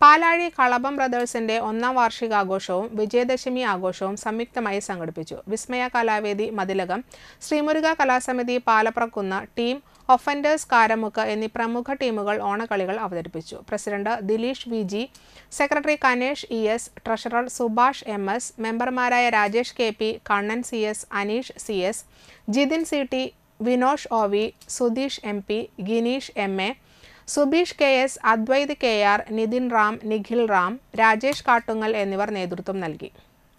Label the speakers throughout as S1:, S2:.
S1: പാലാഴി കളഭം ബ്രദേഴ്സിന്റെ ഒന്നാം വാർഷികാഘോഷവും വിജയദശമി ആഘോഷവും സംയുക്തമായി സംഘടിപ്പിച്ചു വിസ്മയ കലാവേദി മതിലകം ശ്രീമുരുക കലാസമിതി പാലപ്രക്കുന്ന ടീം ഒഫൻഡേഴ്സ് കാരമുക്ക് എന്നീ പ്രമുഖ ടീമുകൾ ഓണക്കളികൾ അവതരിപ്പിച്ചു president Dileesh V G secretary Kanesh E S treasurer Subhash M S മെമ്പർമാരായ Rajesh K P Kannan C S Aneesh C S Jithin C T Vinosh O V Sudheesh M P Gineesh M A Subeesh K S Advaith K R Nithin Ram Nikhil Ram Rajesh Kattungal എന്നിവർ നേതൃത്വം നൽകി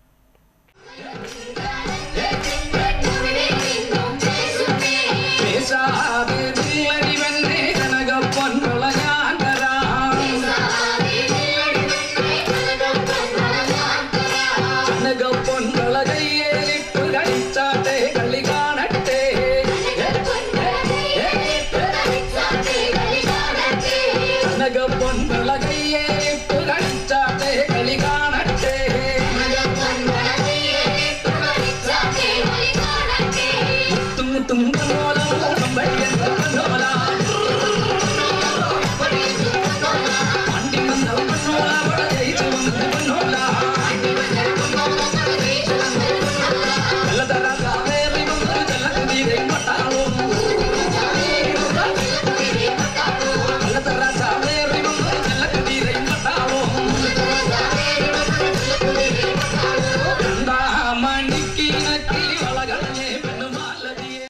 S2: കളി കാണട്ടെ കനക പൊൻവിള കയ്യേലിട്ടു കളിച്ചാട്ടെ കളി കാണട്ടെ മുത്തും മുത്തും മൂലം വയ്യ